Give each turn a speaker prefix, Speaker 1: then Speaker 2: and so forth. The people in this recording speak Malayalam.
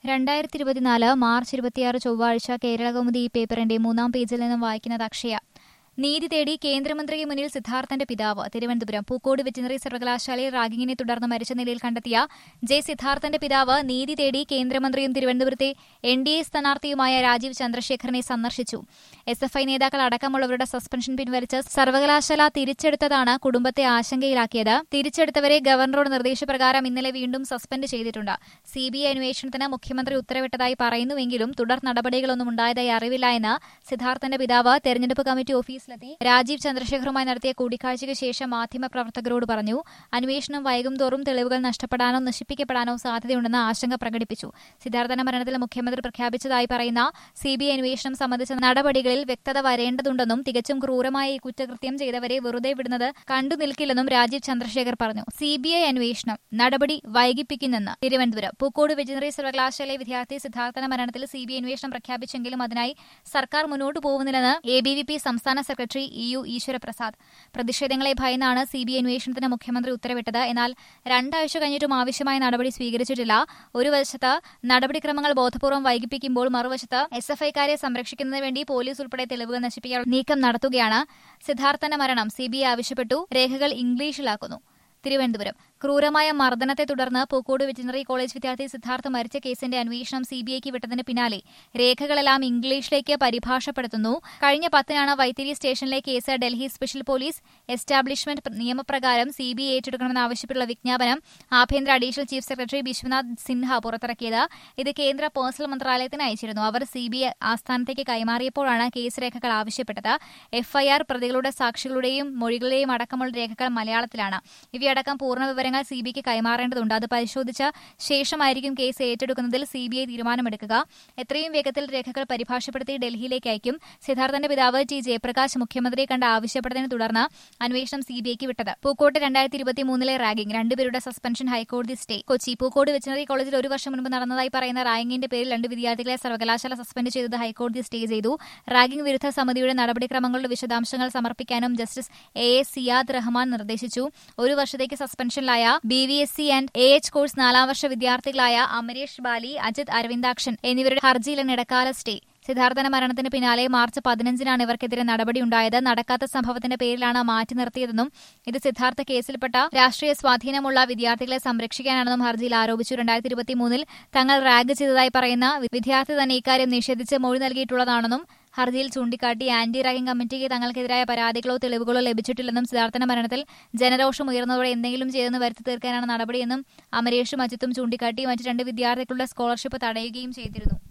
Speaker 1: രണ്ടായിരത്തി ഇരുപത്തിനാല് മാർച്ച് ഇരുപത്തിയാറ് ചൊവ്വാഴ്ച കേരളകൗമുദി ഈ പേപ്പറിന്റെ മൂന്നാം പേജിൽ നിന്നും വായിക്കുന്നത് അക്ഷയ നീതി തേടി കേന്ദ്രമന്ത്രിക്ക് മുന്നിൽ സിദ്ധാർത്ഥന്റെ പിതാവ് തിരുവനന്തപുരം പൂക്കോട് വെറ്റിനറി സർവകലാശാലയിൽ റാഗിങ്ങിനെ തുടർന്ന് മരിച്ച നിലയിൽ കണ്ടെത്തിയ ജെ സിദ്ധാർത്ഥന്റെ പിതാവ് നീതി തേടി കേന്ദ്രമന്ത്രിയും തിരുവനന്തപുരത്തെ എൻ ഡി എ സ്ഥാനാർത്ഥിയുമായ രാജീവ് ചന്ദ്രശേഖരനെ സന്ദർശിച്ചു എസ് എഫ് ഐ നേതാക്കൾ അടക്കമുള്ളവരുടെ സസ്പെൻഷൻ പിൻവലിച്ച് സർവകലാശാല തിരിച്ചെടുത്തതാണ് കുടുംബത്തെ ആശങ്കയിലാക്കിയത് തിരിച്ചെടുത്തവരെ ഗവർണറുടെ നിർദ്ദേശപ്രകാരം ഇന്നലെ വീണ്ടും സസ്പെൻഡ് ചെയ്തിട്ടുണ്ട് സി ബി ഐ അന്വേഷണത്തിന് മുഖ്യമന്ത്രി ഉത്തരവിട്ടതായി പറയുന്നുവെങ്കിലും തുടർ നടപടികളൊന്നും ഉണ്ടായതായി അറിവില്ല എന്ന് സിദ്ധാർത്ഥന്റെ പിതാവ് തെരഞ്ഞെടുപ്പ് കമ്മിറ്റി ഓഫീസിലെത്തി രാജീവ് ചന്ദ്രശേഖറുമായി നടത്തിയ കൂടിക്കാഴ്ചയ്ക്ക് ശേഷം മാധ്യമപ്രവർത്തകരോട് പറഞ്ഞു അന്വേഷണം വൈകും തോറും തെളിവുകൾ നഷ്ടപ്പെടാനോ നശിപ്പിക്കപ്പെടാനോ സാധ്യതയുണ്ടെന്ന് ആശങ്ക പ്രകടിപ്പിച്ചു സിദ്ധാർത്ഥന്റെ മരണത്തിൽ മുഖ്യമന്ത്രി പ്രഖ്യാപിച്ചതായി പറയുന്ന സി ബി ഐ അന്വേഷണം സംബന്ധിച്ച നടപടികളിൽ വ്യക്തത വരേണ്ടതുണ്ടെന്നും തികച്ചും ക്രൂരമായ ഈ കുറ്റകൃത്യം ചെയ്തവരെ വെറുതെ വിടുന്നത് കണ്ടു നിൽക്കില്ലെന്നും രാജീവ് ചന്ദ്രശേഖർ പറഞ്ഞു സി ബി ഐ അന്വേഷണം നടപടി വൈകിപ്പിക്കുന്നെന്ന് തിരുവനന്തപുരം പൂക്കോട് വെറ്റിനറി സർവകലാശാലയിലെ വിദ്യാർത്ഥി സിദ്ധാർത്ഥന്റെ മരണത്തിൽ സി ബി ഐ അന്വേഷണം പ്രഖ്യാപിച്ചെങ്കിലും അതിനായി സർക്കാർ മുന്നോട്ടു പോകുന്നില്ലെന്ന് എ ബി വി പി സംസ്ഥാന സെക്രട്ടറി ഇ യു ഈശ്വരപ്രസാദ് പ്രതിഷേധങ്ങളെ ഭയന്നാണ് സി ബി ഐ അന്വേഷണത്തിന് മുഖ്യമന്ത്രി ഉത്തരവിട്ടത് എന്നാൽ രണ്ടാഴ്ച കഴിഞ്ഞിട്ടും ആവശ്യമായ നടപടി സ്വീകരിച്ചിട്ടില്ല ഒരു വശത്ത് നടപടിക്രമങ്ങൾ ബോധപൂർവ്വം വൈകിപ്പിക്കുമ്പോൾ മറുവശത്ത് എസ് എഫ് ഐക്കാരെ സംരക്ഷിക്കുന്നതിന് വേണ്ടി പോലീസ് ഉൾപ്പെടെ തെളിവുകൾ നശിപ്പിക്കാൻ നീക്കം നടത്തുകയാണ് സിദ്ധാർത്ഥന്റെ മരണം സി ബി ഐ ആവശ്യപ്പെട്ടു രേഖകൾ ഇംഗ്ലീഷിലാക്കുന്നു തിരുവനന്തപുരം ക്രൂരമായ മർദ്ദനത്തെ തുടർന്ന് പൂക്കോട് വെറ്റിനറി കോളേജ് വിദ്യാർത്ഥി സിദ്ധാർത്ഥ് മരിച്ച കേസിന്റെ അന്വേഷണം സിബിഐക്ക് വിട്ടതിന് പിന്നാലെ രേഖകളെല്ലാം ഇംഗ്ലീഷിലേക്ക് പരിഭാഷപ്പെടുത്തുന്നു കഴിഞ്ഞ പത്തിനാണ് വൈത്തിരി സ്റ്റേഷനിലെ case Delhi special police establishment നിയമപ്രകാരം സിബിഐ ഏറ്റെടുക്കണമെന്നാവശ്യപ്പെട്ടുള്ള വിജ്ഞാപനം ആഭ്യന്തര additional chief secretary Vishwanath Sinha പുറത്തിറക്കിയത് ഇത് കേന്ദ്ര പേഴ്സണൽ മന്ത്രാലയത്തിന് അയച്ചിരുന്നു അവർ സിബിഐ ആസ്ഥാനത്തേക്ക് കൈമാറിയപ്പോഴാണ് കേസ് രേഖകൾ ആവശ്യപ്പെട്ടത് എഫ്ഐആർ പ്രതികളുടെ സാക്ഷികളുടെയും മൊഴികളുടെയും അടക്കമുള്ള രേഖകൾ മലയാളത്തിലാണ് ഇവയടക്കം പൂർണ്ണ വിവരങ്ങൾ സിബിഐക്ക് കൈമാറേണ്ടതുണ്ട് അത് പരിശോധിച്ച ശേഷമായിരിക്കും കേസ് ഏറ്റെടുക്കുന്നതിൽ സിബിഐ തീരുമാനമെടുക്കുക എത്രയും വേഗത്തിൽ രേഖകൾ പരിഭാഷപ്പെടുത്തി ഡൽഹിയിലേക്ക് അയക്കും സിദ്ധാർത്ഥന്റെ പിതാവ് ടി ജയപ്രകാശ് മുഖ്യമന്ത്രിയെ കണ്ട് ആവശ്യപ്പെട്ടതിനെ തുടർന്ന് അന്വേഷണം സിബിഐക്ക് വിട്ടത് പൂക്കോട്ട് രണ്ടായിരത്തി ഇരുപത്തി മൂന്നിലെ റാഗിംഗ് രണ്ടുപേരുടെ സസ്പെൻഷൻ ഹൈക്കോടതി സ്റ്റേ കൊച്ചി പൂക്കോട് വെറ്റിനറി കോളേജിൽ ഒരു വർഷം മുൻപ് നടന്നതായി പറയുന്ന റാഗിംഗിന്റെ പേരിൽ രണ്ട് വിദ്യാർത്ഥികളെ സർവകലാശാല സസ്പെൻഡ് ചെയ്തത് ഹൈക്കോടതി സ്റ്റേ ചെയ്തു റാഗിംഗ് വിരുദ്ധ സമിതിയുടെ നടപടിക്രമങ്ങളുടെ വിശദാംശങ്ങൾ സമർപ്പിക്കാനും justice A A Siyad Rahman നിർദ്ദേശിച്ചു ഒരു വർഷത്തേക്ക് സസ്പെൻഷനിലായ B V S C and A H course നാലാം വർഷ വിദ്യാർത്ഥികളായ അമരേഷ് ബാലി അജിത് അരവിന്ദാക്ഷൻ എന്നിവരുടെ ഹർജിയിലാണ് ഇടക്കാല സ്റ്റേ സിദ്ധാർത്ഥന മരണത്തിന് പിന്നാലെ മാർച്ച് പതിനഞ്ചിനാണ് ഇവർക്കെതിരെ നടപടിയുണ്ടായത് നടക്കാത്ത സംഭവത്തിന്റെ പേരിലാണ് മാറ്റി നിർത്തിയതെന്നും ഇത് സിദ്ധാർത്ഥ കേസിൽപ്പെട്ട രാഷ്ട്രീയ സ്വാധീനമുള്ള വിദ്യാർത്ഥികളെ സംരക്ഷിക്കാനാണെന്നും ഹർജിയിൽ ആരോപിച്ചു രണ്ടായിരത്തി ഇരുപത്തിമൂന്നിൽ തങ്ങൾ റാഗ് ചെയ്തതായി പറയുന്ന വിദ്യാർത്ഥി തന്നെ ഇക്കാര്യം നിഷേധിച്ച് മൊഴി നൽകിയിട്ടുള്ളതാണെന്നും ഹർജിയിൽ ചൂണ്ടിക്കാട്ടി ആന്റി റാഗിംഗ് കമ്മിറ്റിക്ക് തങ്ങൾക്കെതിരായ പരാതികളോ തെളിവുകളോ ലഭിച്ചിട്ടില്ലെന്നും സിദ്ധാർത്ഥന മരണത്തിൽ ജനരോഷം ഉയർന്നതോടെ എന്തെങ്കിലും ചെയ്തെന്ന് വരുത്തി തീർക്കാനാണ് നടപടിയെന്നും അമരേഷും അജിത്തും ചൂണ്ടിക്കാട്ടി മറ്റ് രണ്ട് വിദ്യാർത്ഥികളുടെ സ്കോളർഷിപ്പ് തടയുകയും ചെയ്തിരുന്നു